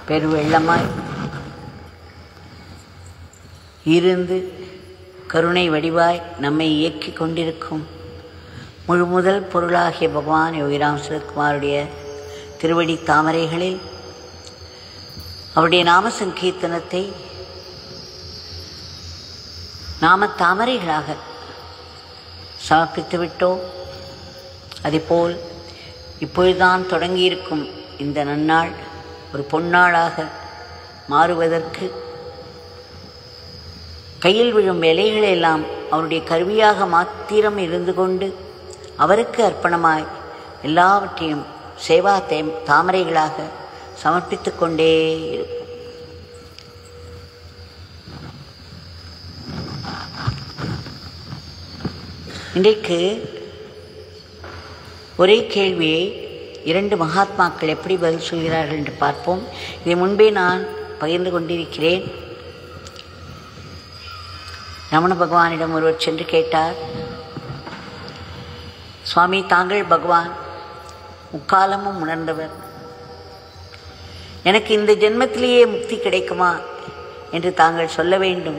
பெருவெள்ளமாய் இருந்து கருணை வடிவாய் நம்மை இயக்கிக் கொண்டிருக்கும் முழு முதல் பொருளாகிய பகவான் யோகிராம் சுரத்குமாருடைய திருவடி தாமரைகளில் அவருடைய நாம சங்கீர்த்தனத்தை நாம தாமரைகளாக சமர்ப்பித்து விட்டோம் அதேபோல் இப்பொழுதுதான் தொடங்கியிருக்கும் இந்த நன்னாள் ஒரு பொன்னாளாக மாறுவதற்கு கையில் விழும் இலைகளை எல்லாம் அவருடைய கருவியாக மாத்திரம் இருந்து கொண்டு அவருக்கு அர்ப்பணமாய் எல்லாவற்றையும் சேவா தே தாமரைகளாக சமர்ப்பித்துக் கொண்டே இருப்போம் இன்றைக்கு ஒரே கேள்வியை இரண்டு மகாத்மாக்கள் எப்படி பதில் சொல்கிறார்கள் என்று பார்ப்போம் இதை முன்பே நான் பகிர்ந்து கொண்டிருக்கிறேன் ரமண பகவானிடம் ஒருவர் சென்று கேட்டார் சுவாமி தாங்கள் பகவான் முக்காலமும் உணர்ந்தவர் எனக்கு இந்த ஜென்மத்திலேயே முக்தி கிடைக்குமா என்று தாங்கள் சொல்ல வேண்டும்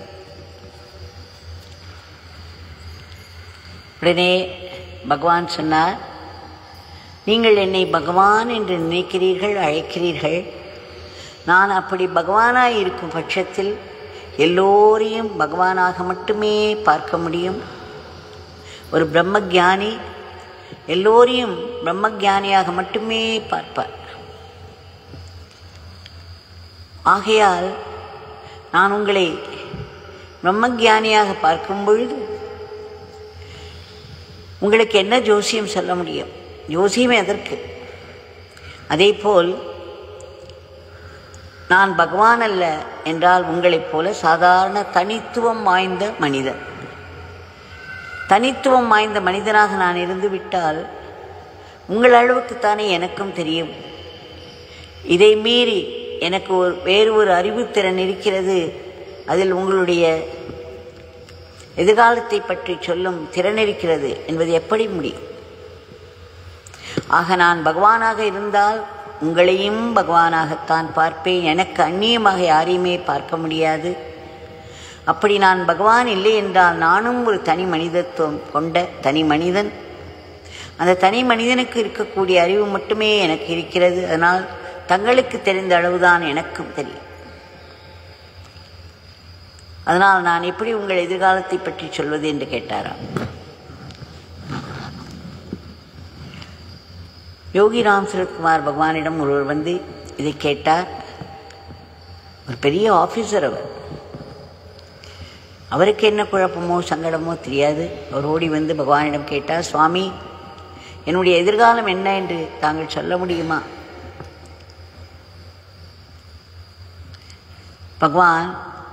உடனே பகவான் சொன்னார் நீங்கள் என்னை பகவான் என்று நினைக்கிறீர்கள் அழைக்கிறீர்கள் நான் அப்படி பகவானாய் இருக்கும் பட்சத்தில் எல்லோரையும் பகவானாக மட்டுமே பார்க்க முடியும் ஒரு பிரம்மஜானி எல்லோரையும் பிரம்மஜானியாக மட்டுமே பார்ப்பார் ஆகையால் நான் உங்களை பிரம்மஜானியாக பார்க்கும் பொழுது உங்களுக்கு என்ன ஜோசியம் சொல்ல முடியும் ஜோசியம் எதற்கு அதேபோல் நான் பகவான் அல்ல என்றால் உங்களைப் போல சாதாரண தனித்துவம் வாய்ந்த மனிதன் தனித்துவம் வாய்ந்த மனிதனாக நான் இருந்து விட்டால் உங்கள் அளவுக்குத்தானே எனக்கும் தெரியும் இதை மீறி எனக்கு ஒரு வேறு ஒரு அறிவுத்திறன் இருக்கிறது அதில் உங்களுடைய எதிர்காலத்தை பற்றி சொல்லும் திறன் இருக்கிறது என்பது எப்படி முடியும் ஆக நான் பகவானாக இருந்தால் உங்களையும் பகவானாகத்தான் பார்ப்பேன் எனக்கு அந்நியமாக யாரையுமே பார்க்க முடியாது அப்படி நான் பகவான் இல்லை என்றால் நானும் ஒரு தனி மனிதத்துவம் கொண்ட தனி மனிதன் அந்த தனி மனிதனுக்கு இருக்கக்கூடிய அறிவு மட்டுமே எனக்கு இருக்கிறது அதனால் தங்களுக்கு தெரிந்த அளவுதான் எனக்கும் தெரியும் அதனால் நான் எப்படி உங்கள் எதிர்காலத்தை பற்றி சொல்வது என்று கேட்டாராம் யோகி ராம் சரத்குமார் பகவானிடம் ஒருவர் வந்து இதை கேட்டார் ஒரு பெரிய ஆஃபீஸர் அவர் அவருக்கு என்ன குழப்பமோ சங்கடமோ தெரியாது அவர் ஓடி வந்து பகவானிடம் கேட்டார் சுவாமி என்னுடைய எதிர்காலம் என்ன என்று தாங்கள் சொல்ல முடியுமா பகவான்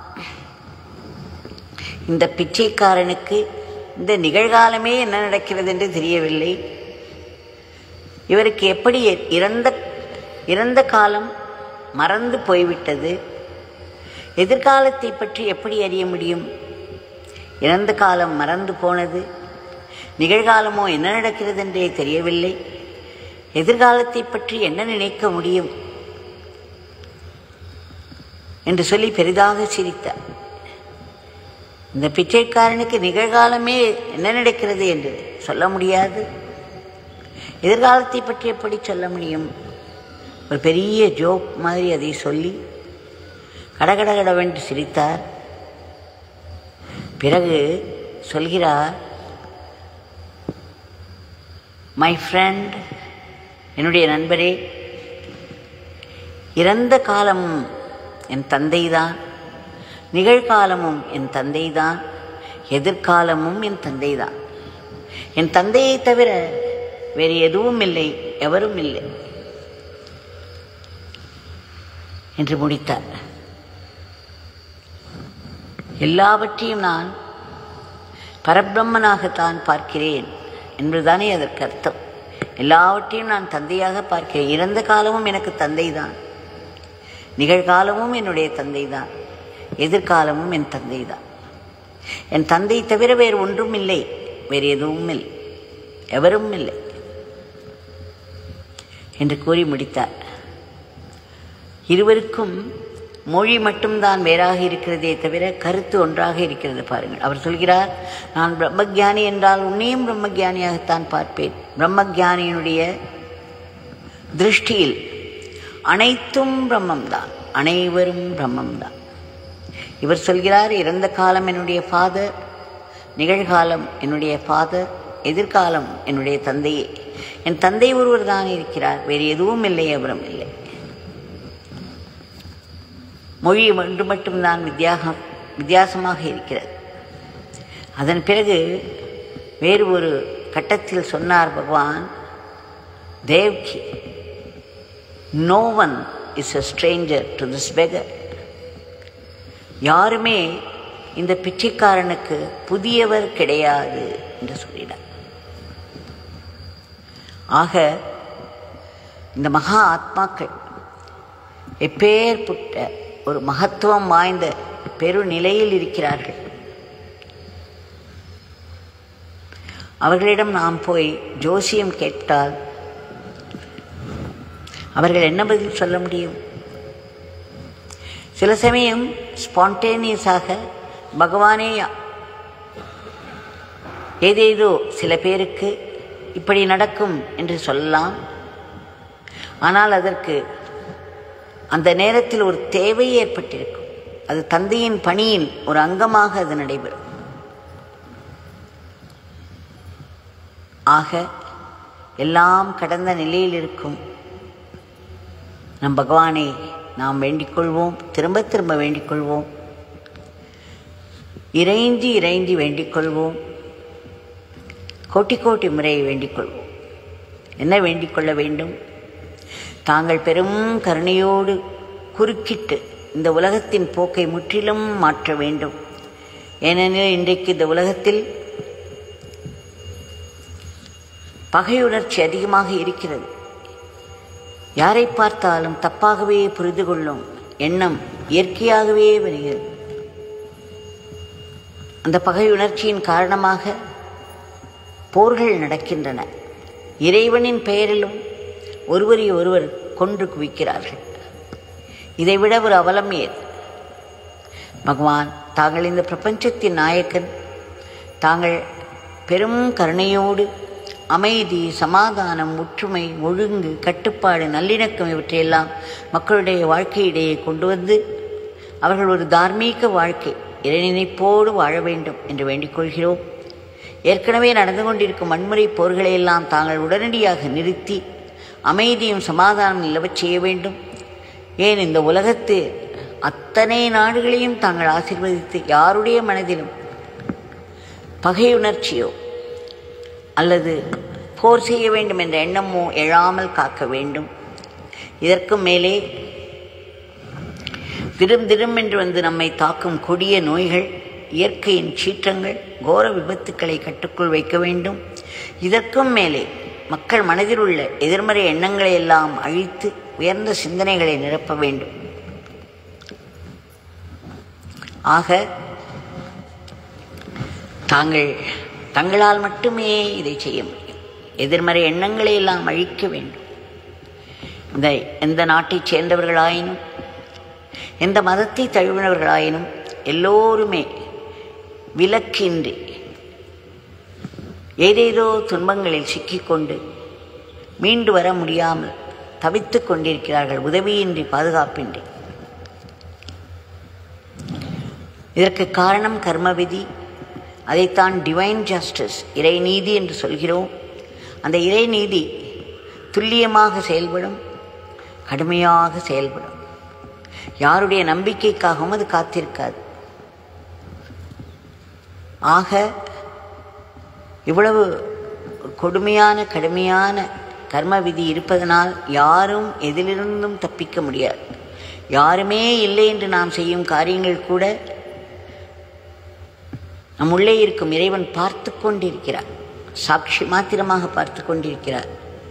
இந்த பிச்சைக்காரனுக்கு இந்த நிகழ்காலமே என்ன நடக்கிறது என்று தெரியவில்லை இவருக்கு எப்படி இறந்த இறந்த காலம் மறந்து போய்விட்டது எதிர்காலத்தை பற்றி எப்படி அறிய முடியும் இறந்த காலம் மறந்து போனது நிகழ்காலமோ என்ன நடக்கிறது என்றே தெரியவில்லை எதிர்காலத்தை பற்றி என்ன நினைக்க முடியும் என்று சொல்லி பெரிதாக சிரித்தார் இந்த பிச்சைக்காரனுக்கு நிகழ்காலமே என்ன நடக்கிறது என்று சொல்ல முடியாது எதிர்காலத்தை பற்றி எப்படி சொல்ல முடியும் ஒரு பெரிய ஜோக் மாதிரி அதை சொல்லி கடகடகடவென்று சிரித்தார் பிறகு சொல்கிறார் மை ஃப்ரெண்ட் என்னுடைய நண்பரே இறந்த காலமும் என் தந்தைதான் நிகழ்காலமும் என் தந்தைதான் எதிர்காலமும் என் தந்தைதான் என் தந்தையை தவிர வேறு எதுவும் இல்லை எவரும் இல்லை என்று முடித்தார் எல்லாவற்றையும் நான் பரபிரம்மனாகத்தான் பார்க்கிறேன் என்பதுதானே அதற்கு அர்த்தம் எல்லாவற்றையும் நான் தந்தையாக பார்க்கிறேன் இறந்த காலமும் எனக்கு தந்தைதான் நிகழ்காலமும் என்னுடைய தந்தைதான் எதிர்காலமும் என் தந்தைதான் என் தந்தை தவிர வேறு ஒன்றும் இல்லை வேறு எதுவும் இல்லை எவரும் இல்லை என்று கூறி முடித்தார் இருவருக்கும் மொழி மட்டும்தான் வேறாக இருக்கிறதே தவிர கருத்து ஒன்றாக இருக்கிறது பாருங்கள் அவர் சொல்கிறார் நான் பிரம்மஜானி என்றால் உன்னையும் பிரம்மஜானியாகத்தான் பார்ப்பேன் பிரம்மஜானியினுடைய திருஷ்டியில் அனைத்தும் பிரம்மம்தான் அனைவரும் பிரம்மம்தான் இவர் சொல்கிறார் இறந்த காலம் என்னுடைய ஃபாதர் நிகழ்காலம் என்னுடைய ஃபாதர் எதிர்காலம் என்னுடைய தந்தையே என் தந்தை ஒருவர் தான் இருக்கிறார் வேறு எதுவும் இல்லை அவரும் இல்லை மொழி ஒன்று மட்டும்தான் வித்தியாக வித்தியாசமாக இருக்கிறது அதன் பிறகு வேறு ஒரு கட்டத்தில் சொன்னார் பகவான் தேவ்கி no one is a stranger to this beggar யாருமே இந்த பிச்சைக்காரனுக்கு புதியவர் கிடையாது என்று சொல்லினார் ஆக இந்த மகா ஆத்மாக்கள் எப்பேற்பட்ட ஒரு மகத்துவம் வாய்ந்த பெருநிலையில் இருக்கிறார்கள் அவர்களிடம் நாம் போய் ஜோசியம் கேட்டால் அவர்கள் என்ன பதில் சொல்ல முடியும் சில சமயம் ஸ்பான்டேனியஸாக பகவானே ஏதேதோ சில பேருக்கு இப்படி நடக்கும் என்று சொல்லலாம் ஆனால் அதற்கு அந்த நேரத்தில் ஒரு தேவை ஏற்பட்டிருக்கும் அது தந்தையின் பணியின் ஒரு அங்கமாக அது நடைபெறும் ஆக எல்லாம் கடந்த நிலையில் இருக்கும் நம் பகவானை நாம் வேண்டிக் கொள்வோம் திரும்ப திரும்ப வேண்டிக் கொள்வோம் இறைஞ்சி இறைஞ்சி வேண்டிக் கொள்வோம் கோட்டி கோட்டி முறையை வேண்டிக் கொள்வோம் என்ன வேண்டிக் கொள்ள வேண்டும் தாங்கள் பெரும் கருணையோடு குறுக்கிட்டு இந்த உலகத்தின் போக்கை முற்றிலும் மாற்ற வேண்டும் ஏனெனில் இன்றைக்கு இந்த உலகத்தில் பகையுணர்ச்சி அதிகமாக இருக்கிறது யாரை பார்த்தாலும் தப்பாகவே புரிந்து கொள்ளும் எண்ணம் இயற்கையாகவே வருகிறது அந்த பகையுணர்ச்சியின் காரணமாக போர்கள் நடக்கின்றன இறைவனின் பெயரிலும் ஒருவரை ஒருவர் கொன்று குவிக்கிறார்கள் இதைவிட ஒரு அவலம் ஏது பகவான் தாங்கள் இந்த பிரபஞ்சத்தின் நாயக்கன் தாங்கள் பெரும் கருணையோடு அமைதி சமாதானம் ஒற்றுமை ஒழுங்கு கட்டுப்பாடு நல்லிணக்கம் இவற்றையெல்லாம் மக்களுடைய வாழ்க்கையிடையே கொண்டு வந்து அவர்கள் ஒரு தார்மீக வாழ்க்கை இறைநினைப்போடு வாழ வேண்டும் என்று வேண்டிக் கொள்கிறோம் ஏற்கனவே நடந்து கொண்டிருக்கும் வன்முறை போர்களை எல்லாம் தாங்கள் உடனடியாக நிறுத்தி அமைதியும் சமாதானம் நிலவச் செய்ய வேண்டும் ஏன் இந்த உலகத்து அத்தனை நாடுகளையும் தாங்கள் ஆசீர்வதித்து யாருடைய மனதிலும் பகையுணர்ச்சியோ அல்லது போர் செய்ய வேண்டும் என்ற எண்ணமோ எழாமல் காக்க வேண்டும் இதற்கும் மேலே திடும் திடும் என்று வந்து நம்மை தாக்கும் கொடிய நோய்கள் இயற்கையின் சீற்றங்கள் கோர விபத்துக்களை கட்டுக்குள் வைக்க வேண்டும் இதற்கும் மேலே மக்கள் மனதில் உள்ள எதிர்மறை எண்ணங்களை எல்லாம் அழித்து உயர்ந்த சிந்தனைகளை நிரப்ப வேண்டும் ஆக தாங்கள் தங்களால் மட்டுமே இதை செய்ய முடியும் எதிர்மறை எண்ணங்களை எல்லாம் அழிக்க வேண்டும் இந்த எந்த நாட்டைச் சேர்ந்தவர்களாயினும் எந்த மதத்தை தழுவினவர்களாயினும் எல்லோருமே விலக்கின்றி ஏதேதோ துன்பங்களில் சிக்கிக்கொண்டு மீண்டு வர முடியாமல் தவித்துக் கொண்டிருக்கிறார்கள் உதவியின்றி பாதுகாப்பின்றி இதற்கு காரணம் கர்ம விதி அதைத்தான் டிவைன் ஜஸ்டிஸ் இறைநீதி என்று சொல்கிறோம் அந்த இறைநீதி துல்லியமாக செயல்படும் கடுமையாக செயல்படும் யாருடைய நம்பிக்கைக்காகவும் அது காத்திருக்காது ஆக இவ்வளவு கொடுமையான கடுமையான கர்ம விதி இருப்பதனால் யாரும் எதிலிருந்தும் தப்பிக்க முடியாது யாருமே இல்லை என்று நாம் செய்யும் காரியங்கள் கூட நம் உள்ளே இருக்கும் இறைவன் பார்த்து கொண்டிருக்கிறார் சாட்சி மாத்திரமாக பார்த்து கொண்டிருக்கிறார்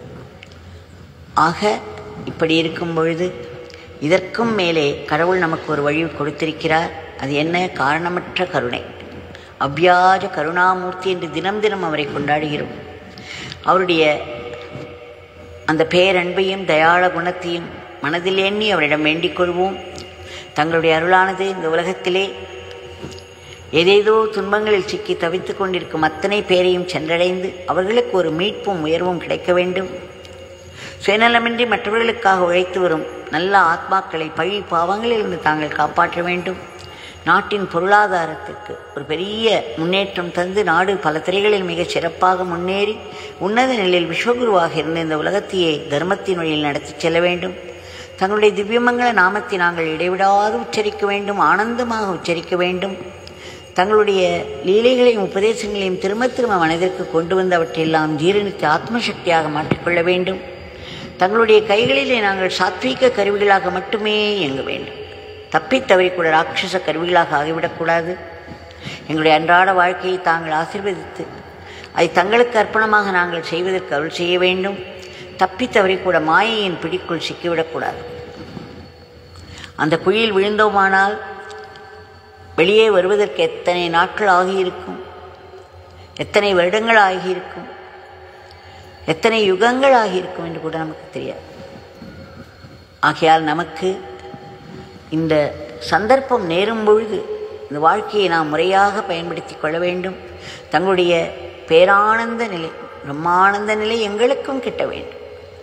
ஆக இப்படி இருக்கும் பொழுது இதற்கும் மேலே கடவுள் நமக்கு ஒரு வழி கொடுத்திருக்கிறார் அது என்ன காரணமற்ற கருணை அவ்வியாஜ கருணாமூர்த்தி என்று தினம் தினம் அவரை கொண்டாடுகிறோம் அவருடைய அந்த பேரன்பையும் தயாள குணத்தையும் மனதில் எண்ணி அவரிடம் வேண்டிக் கொள்வோம் தங்களுடைய அருளானது இந்த உலகத்திலே ஏதேதோ துன்பங்களில் சிக்கி தவித்துக் கொண்டிருக்கும் அத்தனை பேரையும் சென்றடைந்து அவர்களுக்கு ஒரு மீட்பும் உயர்வும் கிடைக்க வேண்டும் சுயநலமின்றி மற்றவர்களுக்காக உழைத்து வரும் நல்ல ஆத்மாக்களை பழி பாவங்களிலிருந்து தாங்கள் காப்பாற்ற வேண்டும் நாட்டின் பொருளாதாரத்திற்கு ஒரு பெரிய முன்னேற்றம் தந்து நாடு பல துறைகளில் மிகச் சிறப்பாக முன்னேறி உன்னத நிலையில் விஸ்வகுருவாக இருந்த இந்த உலகத்தையே தர்மத்தின் வழியில் நடத்திச் செல்ல வேண்டும் தங்களுடைய திவ்யமங்கள நாமத்தை நாங்கள் இடைவிடாது உச்சரிக்க வேண்டும் ஆனந்தமாக உச்சரிக்க வேண்டும் தங்களுடைய லீலைகளையும் உபதேசங்களையும் திரும்ப திரும்ப மனதிற்கு கொண்டு வந்து அவற்றையெல்லாம் ஜீரணித்து ஆத்மசக்தியாக மாற்றிக்கொள்ள வேண்டும் தங்களுடைய கைகளிலே நாங்கள் சாத்வீக கருவிகளாக மட்டுமே இயங்க வேண்டும் தப்பித் தவறிக்கூட ராட்சச கருவிகளாக ஆகிவிடக்கூடாது எங்களுடைய அன்றாட வாழ்க்கையை தாங்கள் ஆசீர்வதித்து அதை தங்களுக்கு அர்ப்பணமாக நாங்கள் செய்வதற்கு அருள் செய்ய வேண்டும் தப்பித் தவறிக்கூட மாயையின் பிடிக்குள் சிக்கிவிடக்கூடாது அந்த குழியில் விழுந்தோமானால் வெளியே வருவதற்கு எத்தனை நாட்கள் ஆகியிருக்கும் எத்தனை வருடங்கள் ஆகியிருக்கும் எத்தனை யுகங்கள் ஆகியிருக்கும் என்று கூட நமக்கு தெரியாது ஆகையால் நமக்கு இந்த சந்தர்ப்பம் நேரும் பொழுது இந்த வாழ்க்கையை நாம் முறையாக பயன்படுத்தி கொள்ள வேண்டும் தங்களுடைய பேரானந்த நிலை பிரம்மானந்த நிலை எங்களுக்கும் கிட்ட வேண்டும்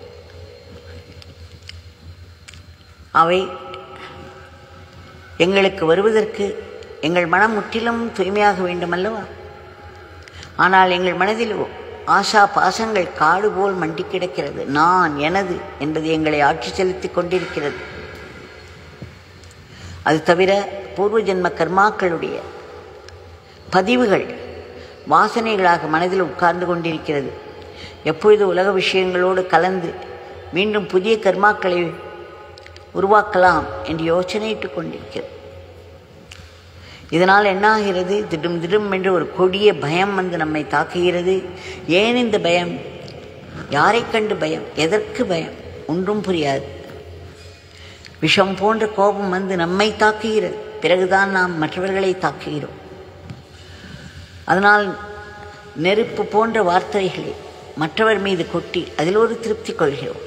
அவை எங்களுக்கு வருவதற்கு எங்கள் மனம் முற்றிலும் தூய்மையாக வேண்டும் அல்லவா ஆனால் எங்கள் மனதில் ஆசா பாசங்கள் காடு போல் மண்டி கிடக்கிறது நான் எனது என்பது எங்களை ஆட்சி செலுத்தி கொண்டிருக்கிறது அது தவிர பூர்வ ஜென்ம கர்மாக்களுடைய பதிவுகள் வாசனைகளாக மனதில் உட்கார்ந்து கொண்டிருக்கிறது எப்பொழுது உலக விஷயங்களோடு கலந்து மீண்டும் புதிய கர்மாக்களை உருவாக்கலாம் என்று யோசனையிட்டு கொண்டிருக்கிறது இதனால் என்ன ஆகிறது திடும் திடும் என்று ஒரு கொடிய பயம் வந்து நம்மை தாக்குகிறது ஏன் இந்த பயம் யாரை கண்டு பயம் எதற்கு பயம் ஒன்றும் புரியாது விஷம் போன்ற கோபம் வந்து நம்மை தாக்குகிறது பிறகுதான் நாம் மற்றவர்களை தாக்குகிறோம் அதனால் நெருப்பு போன்ற வார்த்தைகளை மற்றவர் மீது கொட்டி அதில் ஒரு திருப்தி கொள்கிறோம்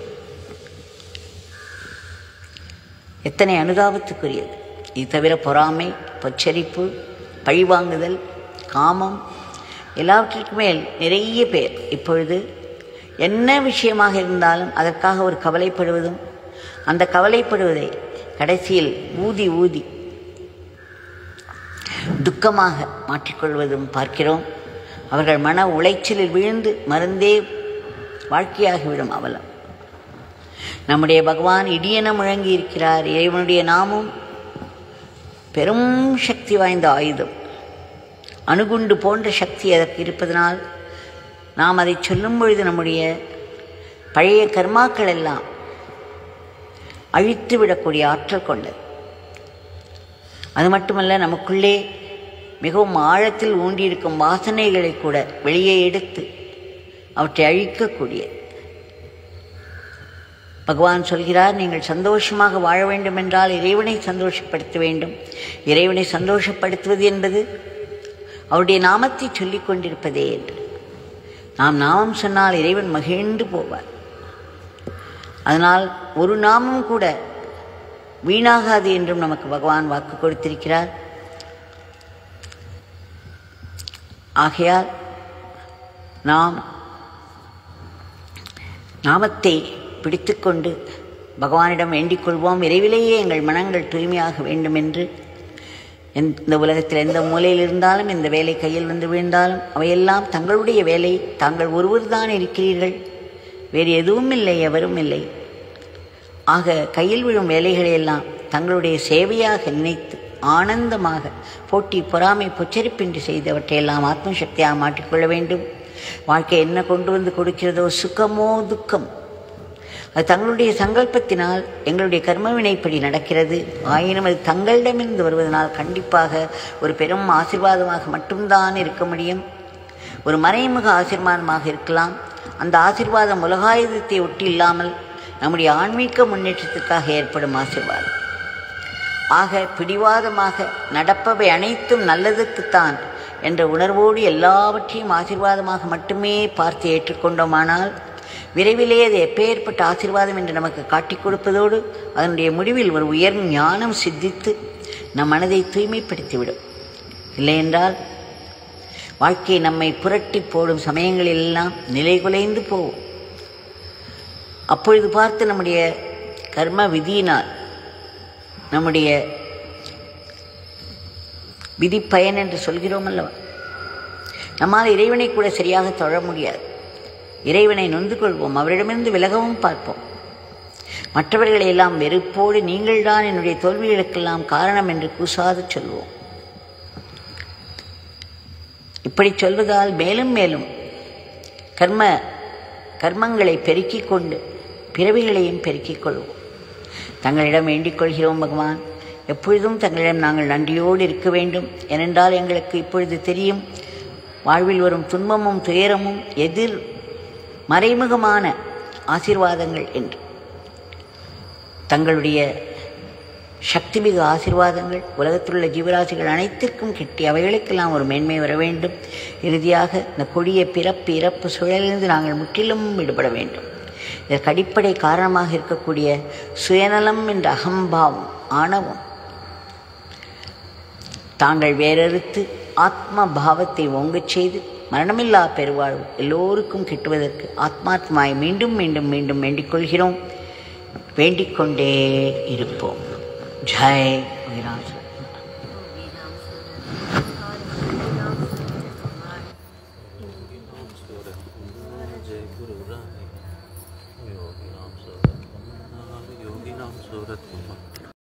எத்தனை அனுதாபத்துக்குரியது இது தவிர பொறாமை பொச்சரிப்பு பழிவாங்குதல் காமம் எல்லாவற்றிற்கு மேல் நிறைய பேர் இப்பொழுது என்ன விஷயமாக இருந்தாலும் அதற்காக ஒரு கவலைப்படுவதும் அந்த கவலைப்படுவதை கடைசியில் ஊதி ஊதி துக்கமாக மாற்றிக்கொள்வதும் பார்க்கிறோம் அவர்கள் மன உளைச்சலில் விழுந்து மருந்தே வாழ்க்கையாகிவிடும் அவலம் நம்முடைய பகவான் இடியென முழங்கி இருக்கிறார் இறைவனுடைய நாமம் பெரும் சக்தி வாய்ந்த ஆயுதம் அணுகுண்டு போன்ற சக்தி அதற்கு இருப்பதனால் நாம் அதை சொல்லும் பொழுது நம்முடைய பழைய கர்மாக்கள் எல்லாம் அழித்து விடக்கூடிய ஆற்றல் கொண்டது அது மட்டுமல்ல நமக்குள்ளே மிகவும் ஆழத்தில் ஊண்டியிருக்கும் வாசனைகளை கூட வெளியே எடுத்து அவற்றை அழிக்கக்கூடியது பகவான் சொல்கிறார் நீங்கள் சந்தோஷமாக வாழ வேண்டும் என்றால் இறைவனை சந்தோஷப்படுத்த வேண்டும் இறைவனை சந்தோஷப்படுத்துவது என்பது அவருடைய நாமத்தை சொல்லிக் கொண்டிருப்பதே என்று நாம் நாமம் சொன்னால் இறைவன் மகிழ்ந்து போவார் அதனால் ஒரு நாமம் கூட வீணாகாது என்றும் நமக்கு பகவான் வாக்கு கொடுத்திருக்கிறார் ஆகையால் நாம் நாமத்தை பிடித்துக்கொண்டு பகவானிடம் வேண்டிக் கொள்வோம் விரைவிலேயே எங்கள் மனங்கள் தூய்மையாக வேண்டும் என்று இந்த உலகத்தில் எந்த மூலையில் இருந்தாலும் இந்த வேலை கையில் வந்து விழுந்தாலும் அவையெல்லாம் தங்களுடைய வேலை தாங்கள் ஒருவர் தான் இருக்கிறீர்கள் வேறு எதுவும் இல்லை எவரும் இல்லை ஆக கையில் விழும் வேலைகளை எல்லாம் தங்களுடைய சேவையாக நினைத்து ஆனந்தமாக போட்டி பொறாமை பொச்சரிப்பின்றி செய்தவற்றையெல்லாம் ஆத்மசக்தியாக மாற்றிக்கொள்ள வேண்டும் வாழ்க்கை என்ன கொண்டு வந்து கொடுக்கிறதோ சுகமோ துக்கம் அது தங்களுடைய சங்கல்பத்தினால் எங்களுடைய கர்ம வினைப்படி நடக்கிறது ஆயினும் அது தங்களிடமிருந்து வருவதனால் கண்டிப்பாக ஒரு பெரும் ஆசிர்வாதமாக மட்டும்தான் இருக்க முடியும் ஒரு மறைமுக ஆசீர்வாதமாக இருக்கலாம் அந்த ஆசிர்வாதம் உலகாயுதத்தை ஒட்டி இல்லாமல் நம்முடைய ஆன்மீக முன்னேற்றத்திற்காக ஏற்படும் ஆசிர்வாதம் ஆக பிடிவாதமாக நடப்பவை அனைத்தும் நல்லதுக்குத்தான் என்ற உணர்வோடு எல்லாவற்றையும் ஆசீர்வாதமாக மட்டுமே பார்த்து ஏற்றுக்கொண்டோமானால் விரைவிலே அது எப்பேற்பட்ட ஆசீர்வாதம் என்று நமக்கு காட்டிக் கொடுப்பதோடு அதனுடைய முடிவில் ஒரு உயர் ஞானம் சித்தித்து நம் மனதை தூய்மைப்படுத்திவிடும் இல்லையென்றால் வாழ்க்கை நம்மை புரட்டி போடும் சமயங்களிலெல்லாம் நிலைகுலைந்து போகும் அப்பொழுது பார்த்து நம்முடைய கர்ம விதியினால் நம்முடைய விதி பயன் என்று சொல்கிறோம் அல்லவா நம்மால் இறைவனை கூட சரியாக தொழ முடியாது இறைவனை நொந்து கொள்வோம் அவரிடமிருந்து விலகவும் பார்ப்போம் மற்றவர்களை எல்லாம் வெறுப்போடு நீங்கள்தான் என்னுடைய தோல்விகளுக்கெல்லாம் காரணம் என்று கூசாது சொல்வோம் இப்படி சொல்வதால் மேலும் மேலும் கர்ம கர்மங்களை பெருக்கிக் கொண்டு பிறவிகளையும் பெருக்கிக் கொள்வோம் தங்களிடம் வேண்டிக் கொள்கிறோம் பகவான் எப்பொழுதும் தங்களிடம் நாங்கள் நன்றியோடு இருக்க வேண்டும் ஏனென்றால் எங்களுக்கு இப்பொழுது தெரியும் வாழ்வில் வரும் துன்பமும் துயரமும் எதிர் மறைமுகமான ஆசீர்வாதங்கள் என்று தங்களுடைய சக்திமிகு ஆசீர்வாதங்கள் உலகத்தில் உள்ள ஜீவராசிகள் அனைத்திற்கும் கிட்டி அவைகளுக்கெல்லாம் ஒரு மேன்மை வர வேண்டும் இறுதியாக இந்த கொடிய பிறப்பு இறப்பு சுழலிருந்து நாங்கள் முற்றிலும் விடுபட வேண்டும் இதற்கு அடிப்படை காரணமாக இருக்கக்கூடிய சுயநலம் என்ற அகம்பாவம் ஆணவம் தாங்கள் வேறறுத்து ஆத்ம பாவத்தை ஓங்கச் செய்து மரணமில்லா பெருவாழ்வு எல்லோருக்கும் கிட்டுவதற்கு ஆத்மாத்மாய் மீண்டும் மீண்டும் மீண்டும் வேண்டிக் கொள்கிறோம் வேண்டிக் கொண்டே இருப்போம் ஜெய் விராஜ்